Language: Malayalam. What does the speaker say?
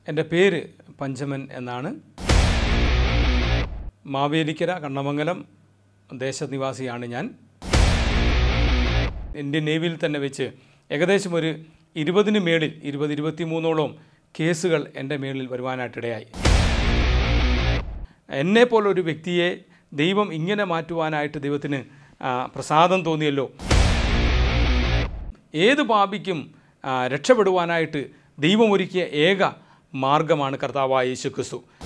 എൻ്റെ പേര് പഞ്ചമൻ എന്നാണ് മാവേലിക്കര കണ്ണമംഗലം ദേശനിവാസിയാണ് ഞാൻ ഇന്ത്യൻ നേവിയിൽ തന്നെ വെച്ച് ഏകദേശം ഒരു ഇരുപതിന് മേളിൽ ഇരുപത് ഇരുപത്തി മൂന്നോളം കേസുകൾ എൻ്റെ മേളിൽ വരുവാനായിട്ടിടയായി എന്നെപ്പോലെ ഒരു വ്യക്തിയെ ദൈവം ഇങ്ങനെ മാറ്റുവാനായിട്ട് ദൈവത്തിന് ആ, പ്രസാദം തോന്നിയല്ലോ ഏത് പാപിക്കും ആ, രക്ഷപ്പെടുവാനായിട്ട് ദൈവം ഒരുക്കിയ ഏക മാർഗമാണ് കർത്താവായ യേശു ക്രിസ്തു